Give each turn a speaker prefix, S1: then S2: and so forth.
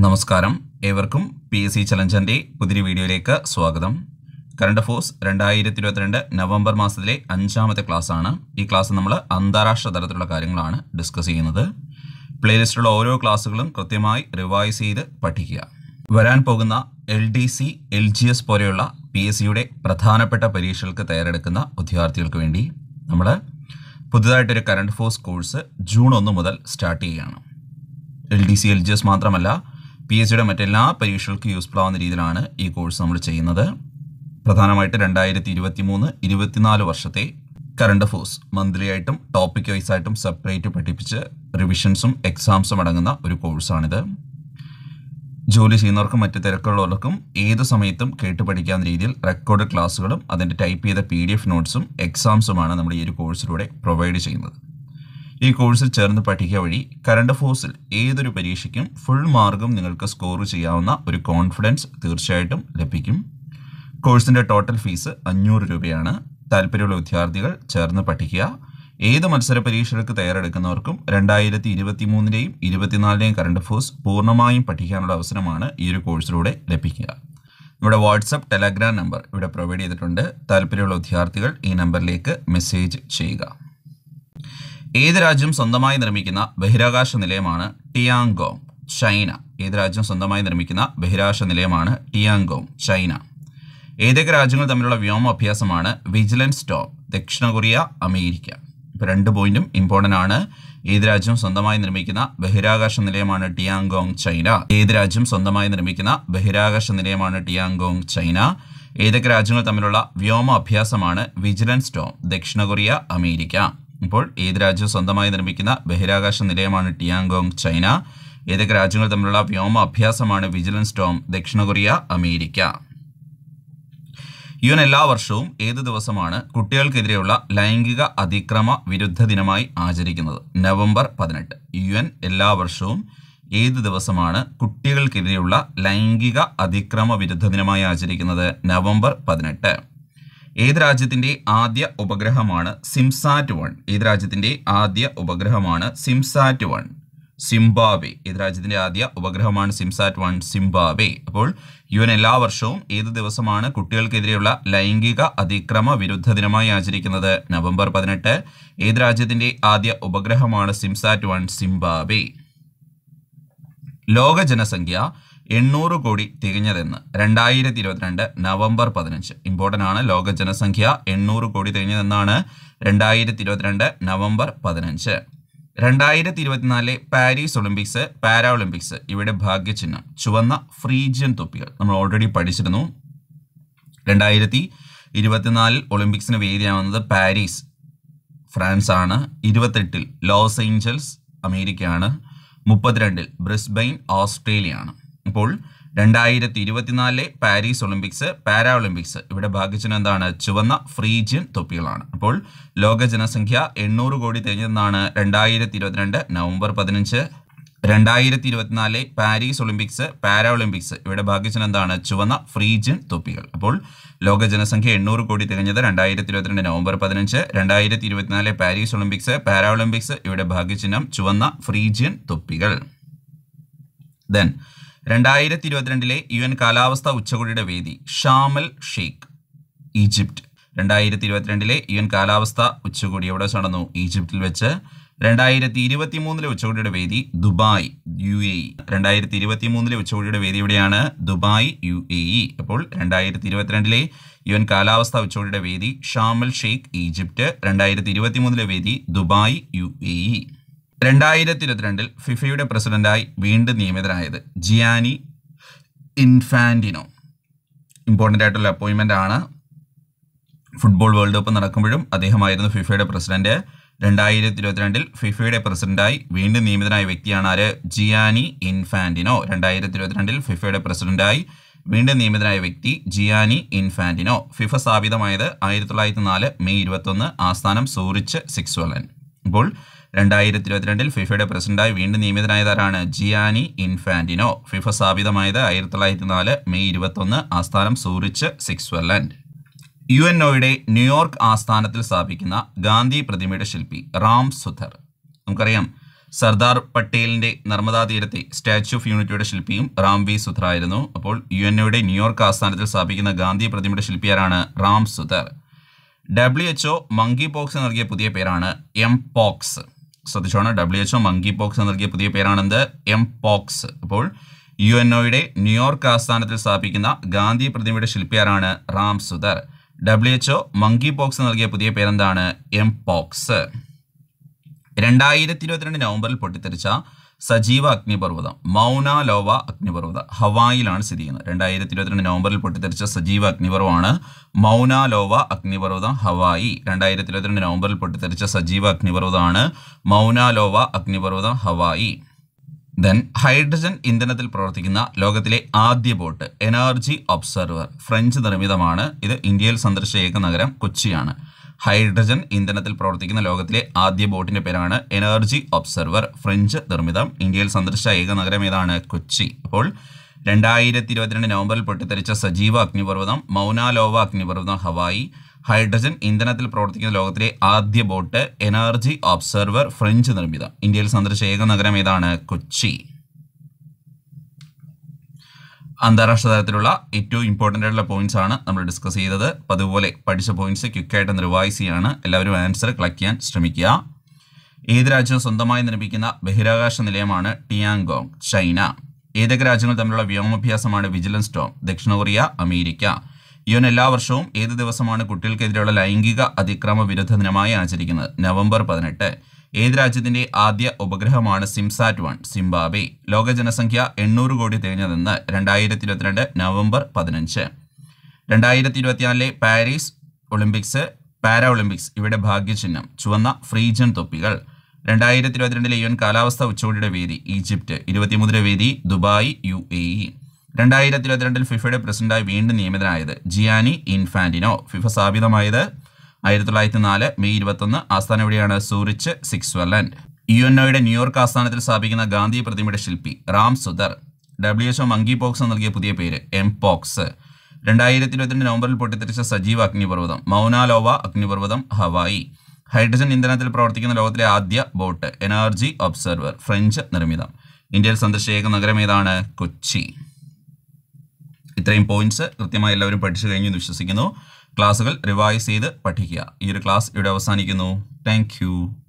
S1: നമസ്കാരം ഏവർക്കും P S C ചലഞ്ചറിൻ്റെ പുതിയ വീഡിയോയിലേക്ക് സ്വാഗതം കറണ്ട് അഫോഴ്സ് രണ്ടായിരത്തി ഇരുപത്തിരണ്ട് നവംബർ മാസത്തിലെ അഞ്ചാമത്തെ ക്ലാസ്സാണ് ഈ ക്ലാസ് നമ്മൾ അന്താരാഷ്ട്ര തലത്തിലുള്ള കാര്യങ്ങളാണ് ഡിസ്കസ് ചെയ്യുന്നത് പ്ലേലിസ്റ്റിലുള്ള ഓരോ ക്ലാസ്സുകളും കൃത്യമായി റിവൈസ് ചെയ്ത് പഠിക്കുക വരാൻ പോകുന്ന L D C L G S പോലെയുള്ള പി എസ് സിയുടെ പ്രധാനപ്പെട്ട പരീക്ഷകൾക്ക് തയ്യാറെടുക്കുന്ന വിദ്യാർത്ഥികൾക്ക് വേണ്ടി നമ്മൾ പുതുതായിട്ടൊരു കറണ്ട് ഫോഴ്സ് കോഴ്സ് ജൂൺ ഒന്ന് മുതൽ സ്റ്റാർട്ട് ചെയ്യുകയാണ് L D C L G S മാത്രമല്ല പി എസ് സിയുടെ മറ്റെല്ലാ പരീക്ഷകൾക്കും യൂസ്ഫുൾ ആവുന്ന രീതിയിലാണ് ഈ കോഴ്സ് നമ്മൾ ചെയ്യുന്നത് പ്രധാനമായിട്ട് രണ്ടായിരത്തി ഇരുപത്തി മൂന്ന് ഇരുപത്തിനാല് വർഷത്തെ കറണ്ട് അഫേഴ്സ് മന്ത്ലി ആയിട്ടും ടോപ്പിക് വൈസ് ആയിട്ടും സെപ്പറേറ്റ് പഠിപ്പിച്ച് റിവിഷൻസും എക്സാംസും അടങ്ങുന്ന ഒരു കോഴ്സാണിത് ജോലി ചെയ്യുന്നവർക്കും മറ്റ് തിരക്കുള്ളവർക്കും ഏത് സമയത്തും കേട്ട് പഠിക്കാവുന്ന രീതിയിൽ റെക്കോർഡ് ക്ലാസ്സുകളും അതിൻ്റെ ടൈപ്പ് ചെയ്ത പി ഡി എഫ് നോട്ട്സും എക്സാംസുമാണ് നമ്മൾ ഈ ഒരു കോഴ്സിലൂടെ പ്രൊവൈഡ് ചെയ്യുന്നത് ഈ കോഴ്സിൽ ചേർന്ന് പഠിക്കുക വഴി കറണ്ട് ഫോഴ്സിൽ ഏതൊരു പരീക്ഷയ്ക്കും ഫുൾ മാർക്കും നിങ്ങൾക്ക് സ്കോർ ചെയ്യാവുന്ന ഒരു കോൺഫിഡൻസ് തീർച്ചയായിട്ടും ലഭിക്കും കോഴ്സിൻ്റെ ടോട്ടൽ ഫീസ് അഞ്ഞൂറ് രൂപയാണ് താല്പര്യമുള്ള വിദ്യാർത്ഥികൾ ചേർന്ന് പഠിക്കുക ഏത് മത്സര പരീക്ഷകൾക്ക് തയ്യാറെടുക്കുന്നവർക്കും രണ്ടായിരത്തി ഇരുപത്തി മൂന്നിലെയും ഇരുപത്തിനാലിലെയും കറണ്ട് ഫോഴ്സ് പൂർണ്ണമായും പഠിക്കാനുള്ള അവസരമാണ് ഈ ഒരു കോഴ്സിലൂടെ ലഭിക്കുക ഇവിടെ വാട്സപ്പ് ടെലഗ്രാം നമ്പർ ഇവിടെ പ്രൊവൈഡ് ചെയ്തിട്ടുണ്ട് താല്പര്യമുള്ള വിദ്യാർത്ഥികൾ ഈ നമ്പറിലേക്ക് മെസ്സേജ് ചെയ്യുക ഏത് രാജ്യം സ്വന്തമായി നിർമ്മിക്കുന്ന ബഹിരാകാശ നിലയമാണ് ടിയാങ്കോങ് ചൈന ഏത് രാജ്യം സ്വന്തമായി നിർമ്മിക്കുന്ന ബഹിരാകാശ നിലയമാണ് ടിയാങ്കോങ് ചൈന ഏതൊക്കെ രാജ്യങ്ങൾ തമ്മിലുള്ള വ്യോമ അഭ്യാസമാണ് വിജിലൻസ് ടോം ദക്ഷിണ കൊറിയ അമേരിക്ക ഇപ്പോൾ രണ്ട് പോയിന്റും ഇമ്പോർട്ടൻ്റ് ആണ് ഏത് രാജ്യം സ്വന്തമായി നിർമ്മിക്കുന്ന ബഹിരാകാശ നിലയമാണ് ടിയാങ്കോങ് ചൈന ഏത് രാജ്യം സ്വന്തമായി നിർമ്മിക്കുന്ന ബഹിരാകാശ നിലയമാണ് ടിയാങ്കോങ് ചൈന ഏതൊക്കെ രാജ്യങ്ങൾ തമ്മിലുള്ള വ്യോമ അഭ്യാസമാണ് വിജിലൻസ് ടോം ദക്ഷിണ കൊറിയ അമേരിക്ക ഇപ്പോൾ ഏത് രാജ്യം സ്വന്തമായി നിർമ്മിക്കുന്ന ബഹിരാകാശ നിലയമാണ് ടിയാങ്കോങ് ചൈന ഏതൊക്കെ രാജ്യങ്ങൾ തമ്മിലുള്ള വ്യോമ അഭ്യാസമാണ് വിജിലൻസ് ടോം ദക്ഷിണ കൊറിയ അമേരിക്ക യു എൻ എല്ലാ വർഷവും ഏത് ദിവസമാണ് കുട്ടികൾക്കെതിരെയുള്ള ലൈംഗിക അതിക്രമ വിരുദ്ധ ദിനമായി ആചരിക്കുന്നത് നവംബർ പതിനെട്ട് യു എൻ എല്ലാ വർഷവും ഏത് ദിവസമാണ് കുട്ടികൾക്കെതിരെയുള്ള ലൈംഗിക അതിക്രമ വിരുദ്ധ ദിനമായി ആചരിക്കുന്നത് നവംബർ പതിനെട്ട് ഏത് രാജ്യത്തിന്റെ ആദ്യ ഉപഗ്രഹമാണ് സിംസാറ്റ് വൺ ഏത് രാജ്യത്തിന്റെ ആദ്യ ഉപഗ്രഹമാണ് സിംസാറ്റ് വൺ സിംബാബെ ഏത് രാജ്യത്തിന്റെ ആദ്യ ഉപഗ്രഹമാണ് സിംസാറ്റ് വൺ സിംബാബെ അപ്പോൾ യു എൻ എല്ലാ വർഷവും ഏത് ദിവസമാണ് കുട്ടികൾക്കെതിരെയുള്ള ലൈംഗിക അതിക്രമ വിരുദ്ധ ദിനമായി ആചരിക്കുന്നത് നവംബർ പതിനെട്ട് ഏത് രാജ്യത്തിന്റെ ആദ്യ ഉപഗ്രഹമാണ് സിംസാറ്റ് വൺ സിംബാബെ ലോക ജനസംഖ്യ എണ്ണൂറ് കോടി തികഞ്ഞതെന്ന് രണ്ടായിരത്തി ഇരുപത്തിരണ്ട് നവംബർ പതിനഞ്ച് ഇമ്പോർട്ടൻ്റ് ആണ് ലോക ജനസംഖ്യ എണ്ണൂറ് കോടി തികഞ്ഞതെന്നാണ് രണ്ടായിരത്തി ഇരുപത്തിരണ്ട് നവംബർ പതിനഞ്ച് രണ്ടായിരത്തി ഇരുപത്തിനാലിലെ പാരീസ് ഒളിമ്പിക്സ് പാരാ ഒളിമ്പിക്സ് ഇവിടെ ഭാഗ്യചിഹ്നം ചുവന്ന ഫ്രീജിയൻ തൊപ്പികൾ നമ്മൾ ഓൾറെഡി പഠിച്ചിരുന്നു രണ്ടായിരത്തി ഇരുപത്തിനാലിൽ ഒളിമ്പിക്സിന് വേദിയാവുന്നത് പാരീസ് ഫ്രാൻസ് ആണ് ഇരുപത്തെട്ടിൽ ലോസ് ഏഞ്ചൽസ് അമേരിക്കയാണ് മുപ്പത്തിരണ്ടിൽ ബ്രിസ്ബെയിൻ ഓസ്ട്രേലിയ ആണ് ഇപ്പോൾ രണ്ടായിരത്തി ഇരുപത്തിനാലിലെ പാരീസ് ഒളിമ്പിക്സ് പാരാ ഒളിമ്പിക്സ് ഇവിടെ ഭാഗ്യചിഹ്നം എന്താണ് ചുവന്ന ഫ്രീജിയൻ തൊപ്പികളാണ് അപ്പോൾ ലോക ജനസംഖ്യ എണ്ണൂറ് കോടി തികഞ്ഞതെന്നാണ് രണ്ടായിരത്തി ഇരുപത്തിരണ്ട് നവംബർ പതിനഞ്ച് രണ്ടായിരത്തി ഇരുപത്തിനാലിലെ പാരീസ് ഒളിമ്പിക്സ് പാരാ ഒളിമ്പിക്സ് ഇവിടെ ഭാഗ്യചിഹ്നം എന്താണ് ചുവന്ന ഫ്രീജിയൻ തൊപ്പികൾ അപ്പോൾ ലോക ജനസംഖ്യ എണ്ണൂറ് കോടി തികഞ്ഞത് രണ്ടായിരത്തി ഇരുപത്തിരണ്ട് നവംബർ പതിനഞ്ച് രണ്ടായിരത്തി ഇരുപത്തിനാലിലെ പാരീസ് ഒളിമ്പിക്സ് പാരാ ഒളിമ്പിക്സ് ഇവിടെ ഭാഗ്യചിഹ്നം ചുവന്ന ഫ്രീജിയൻ തൊപ്പികൾ ദെൻ രണ്ടായിരത്തി ഇരുപത്തിരണ്ടിലെ യു എൻ കാലാവസ്ഥാ ഉച്ചകോടിയുടെ വേദി ഷാമൽ ഷെയ്ഖ് ഈജിപ്റ്റ് രണ്ടായിരത്തി ഇരുപത്തിരണ്ടിലെ യു എൻ കാലാവസ്ഥാ ഉച്ചകോടി എവിടെ വെച്ച് നടന്നു ഈജിപ്തിൽ വെച്ച് രണ്ടായിരത്തി ഇരുപത്തി മൂന്നിലെ ഉച്ചകോടിയുടെ വേദി ദുബായ് യു എ ഇ രണ്ടായിരത്തി ഇരുപത്തി മൂന്നിലെ ഉച്ചകോടിയുടെ വേദി എവിടെയാണ് ദുബായ് യു എ ഇ അപ്പോൾ രണ്ടായിരത്തി ഇരുപത്തിരണ്ടിലെ യു എൻ കാലാവസ്ഥാ ഉച്ചകോടിയുടെ വേദി ഷാമൽ ഷെയ്ഖ് ഈജിപ്റ്റ് രണ്ടായിരത്തി ഇരുപത്തി മൂന്നിലെ വേദി ദുബായ് യു എ ഇ രണ്ടായിരത്തി ഇരുപത്തിരണ്ടിൽ ഫിഫയുടെ പ്രസിഡന്റായി വീണ്ടും നിയമിതനായത് ജിയാനി ഇൻഫാൻറ്റിനോ ഇമ്പോർട്ടൻ്റ് ആയിട്ടുള്ള അപ്പോയിൻമെൻ്റ് ആണ് ഫുട്ബോൾ വേൾഡ് കപ്പ് നടക്കുമ്പോഴും അദ്ദേഹമായിരുന്നു ഫിഫയുടെ പ്രസിഡന്റ് രണ്ടായിരത്തി ഇരുപത്തിരണ്ടിൽ ഫിഫയുടെ പ്രസിഡന്റായി വീണ്ടും നിയമിതനായ വ്യക്തിയാണ് ആര് ജിയാനി ഇൻഫാൻറ്റിനോ രണ്ടായിരത്തി ഇരുപത്തിരണ്ടിൽ ഫിഫയുടെ പ്രസിഡന്റായി വീണ്ടും നിയമിതനായ വ്യക്തി ജിയാനി ഇൻഫാൻറ്റിനോ ഫിഫ സ്ഥാപിതമായത് ആയിരത്തി തൊള്ളായിരത്തി നാല് മെയ് ഇരുപത്തൊന്ന് ആസ്ഥാനം സൂറിച്ച് സിക്സ്വലൻ ഇപ്പോൾ രണ്ടായിരത്തി ഇരുപത്തിരണ്ടിൽ ഫിഫയുടെ പ്രസിഡന്റായി വീണ്ടും നിയമിതനായതാരാണ് ജിയാനി ഇൻഫാൻറ്റിനോ ഫിഫ സ്ഥാപിതമായത് ആയിരത്തി തൊള്ളായിരത്തി നാല് മെയ് ഇരുപത്തൊന്ന് ആസ്ഥാനം സൂറിച്ച് സിക്സ്വലൻഡ് യു എൻ ഒയുടെ ന്യൂയോർക്ക് ആസ്ഥാനത്തിൽ സ്ഥാപിക്കുന്ന ഗാന്ധി പ്രതിമയുടെ ശില്പി റാം സുധർ നമുക്കറിയാം സർദാർ പട്ടേലിന്റെ നർമ്മദാ തീരത്തെ സ്റ്റാച്യു ഓഫ് യൂണിറ്റിയുടെ ശില്പിയും റാം വി സുധർ ആയിരുന്നു അപ്പോൾ യു എൻ ഒയുടെ ന്യൂയോർക്ക് ആസ്ഥാനത്തിൽ സ്ഥാപിക്കുന്ന ഗാന്ധി പ്രതിമയുടെ ശില്പിയാരാണ് Ram Sutar W H O monkeypox നൽകിയ പുതിയ പേരാണ് എം പോക്സ് ശ്രദ്ധിച്ചോണം ഡബ്ല്യു എച്ച്ഒ മങ്കി പോക്സ് നൽകിയ പുതിയ പേരാണെന്ത് എം പോക്സ് അപ്പോൾ യു എൻ ഒയുടെ ന്യൂയോർക്ക് ആസ്ഥാനത്തിൽ സ്ഥാപിക്കുന്ന ഗാന്ധി പ്രതിമയുടെ ശില്പിയാരാണ് Ram Sutar W H O monkeypox നൽകിയ പുതിയ പേരെന്താണ് എം പോക്സ് രണ്ടായിരത്തി ഇരുപത്തിരണ്ട് നവംബറിൽ പൊട്ടിത്തെറിച്ച സജീവ അഗ്നിപർവ്വതം മൗന ലോവ അഗ്നിപർവ്വത ഹവായിലാണ് സ്ഥിതി ചെയ്യുന്നത് രണ്ടായിരത്തി ഇരുപത്തിരണ്ട് നവംബറിൽ പൊട്ടിത്തെറിച്ച സജീവ അഗ്നിപർവ്വമാണ് മൗന ലോവ അഗ്നിപർവ്വതം ഹവായി രണ്ടായിരത്തി ഇരുപത്തിരണ്ട് നവംബറിൽ പൊട്ടിത്തെറിച്ച സജീവ അഗ്നിപർവ്വതമാണ് മൗന ലോവ അഗ്നിപർവ്വതം ഹവായി ദെൻ ഹൈഡ്രജൻ ഇന്ധനത്തിൽ പ്രവർത്തിക്കുന്ന ലോകത്തിലെ ആദ്യ ബോട്ട് എനർജി ഒബ്സർവർ ഫ്രഞ്ച് നിർമ്മിതമാണ് ഇത് ഇന്ത്യയിൽ സന്ദർശിച്ച ഏക നഗരം കൊച്ചിയാണ് ഹൈഡ്രജൻ ഇന്ധനത്തിൽ പ്രവർത്തിക്കുന്ന ലോകത്തിലെ ആദ്യ ബോട്ടിന്റെ പേരാണ് എനർജി ഒബ്സർവർ ഫ്രഞ്ച് നിർമ്മിതം ഇന്ത്യയിൽ സന്ദർശിച്ച ഏക നഗരം ഏതാണ് കൊച്ചി അപ്പോൾ രണ്ടായിരത്തി ഇരുപത്തിരണ്ട് നവംബറിൽ പൊട്ടിത്തെറിച്ച സജീവ അഗ്നിപർവ്വതം മൗനാലോവ അഗ്നിപർവ്വതം ഹവായി ഹൈഡ്രജൻ ഇന്ധനത്തിൽ പ്രവർത്തിക്കുന്ന ലോകത്തിലെ ആദ്യ ബോട്ട് എനർജി ഒബ്സർവർ ഫ്രഞ്ച് നിർമ്മിതം ഇന്ത്യയിൽ സന്ദർശിച്ച ഏക നഗരം ഏതാണ് കൊച്ചി അന്താരാഷ്ട്ര തലത്തിലുള്ള ഏറ്റവും ഇമ്പോർട്ടൻ്റ് ആയിട്ടുള്ള പോയിന്റ്സ് ആണ് നമ്മൾ ഡിസ്കസ് ചെയ്തത് അപ്പോൾ അതുപോലെ പഠിച്ച പോയിന്റ്സ് ക്വിക്കായിട്ട് റിവൈസ് ചെയ്യാണ് എല്ലാവരും ആൻസർ കളക്ട് ചെയ്യാൻ ശ്രമിക്കുക ഏത് രാജ്യവും സ്വന്തമായി നിർമ്മിക്കുന്ന ബഹിരാകാശ നിലയമാണ് ടിയാങ്കോങ് ചൈന ഏതൊക്കെ രാജ്യങ്ങൾ തമ്മിലുള്ള വ്യോമാഭ്യാസമാണ് വിജിലൻസ് ടോം ദക്ഷിണ കൊറിയ അമേരിക്ക യുഎൻ എല്ലാ വർഷവും ഏത് ദിവസമാണ് കുട്ടികൾക്കെതിരെയുള്ള ലൈംഗിക അതിക്രമ വിരുദ്ധ ദിനമായി ആചരിക്കുന്നത് നവംബർ പതിനെട്ട് ഏത് രാജ്യത്തിന്റെ ആദ്യ ഉപഗ്രഹമാണ് സിംസാറ്റ് വൺ സിംബാബെ ലോക ജനസംഖ്യ എണ്ണൂറ് കോടി തികഞ്ഞതെന്ന് രണ്ടായിരത്തി ഇരുപത്തിരണ്ട് നവംബർ പതിനഞ്ച് രണ്ടായിരത്തി ഇരുപത്തിനാലിലെ പാരീസ് ഒളിമ്പിക്സ് പാരാ ഒളിമ്പിക്സ് ഇവിടെ ഭാഗ്യചിഹ്നം ചുവന്ന ഫ്രീജൻ തൊപ്പികൾ രണ്ടായിരത്തി ഇരുപത്തിരണ്ടിലെ യു എൻ കാലാവസ്ഥാ ഉച്ചകോടിയുടെ വേദി ഈജിപ്റ്റ് ഇരുപത്തിമൂന്നിലെ വേദി ദുബായ് യു എ ഇ രണ്ടായിരത്തി ഇരുപത്തിരണ്ടിൽ ഫിഫയുടെ പ്രസിഡന്റായി വീണ്ടും നിയമിതനായത് ജിയാനി ഇൻഫാന്റിനോ ഫിഫ സ്ഥാപിതമായത് ആയിരത്തി തൊള്ളായിരത്തി നാല് മെയ് ഇരുപത്തൊന്ന് ആസ്ഥാനം എവിടെയാണ് സൂറിച്ച് സ്വിറ്റ്സർലൻഡ് യു എൻ ഒയുടെ ന്യൂയോർക്ക് ആസ്ഥാനത്തിൽ സ്ഥാപിക്കുന്ന ഗാന്ധി പ്രതിമയുടെ ശില്പി Ram Sutar W H O monkeypox നൽകിയ പുതിയ പേര് എം പോക്സ് രണ്ടായിരത്തി ഇരുപത്തിരണ്ട് നവംബറിൽ പൊട്ടിത്തെറിച്ച സജീവ അഗ്നിപർവ്വതം മൗനാലോവ അഗ്നിപർവ്വതം ഹവായി ഹൈഡ്രജൻ ഇന്ധനത്തിൽ പ്രവർത്തിക്കുന്ന ലോകത്തിലെ ആദ്യ ബോട്ട് എനർജി ഒബ്സർവർ ഫ്രഞ്ച് നിർമ്മിതം ഇന്ത്യയിൽ സന്ദർശിച്ച ഏക നഗരം ഏതാണ് കൊച്ചി ഇത്രയും പോയിന്റ്സ് കൃത്യമായി എല്ലാവരും പഠിച്ചു കഴിഞ്ഞു എന്ന് വിശ്വസിക്കുന്നു ക്ലാസ്സുകൾ റിവൈസ് ചെയ്ത് പഠിക്കുക ഈ ഒരു ക്ലാസ് ഇവിടെ അവസാനിക്കുന്നു താങ്ക്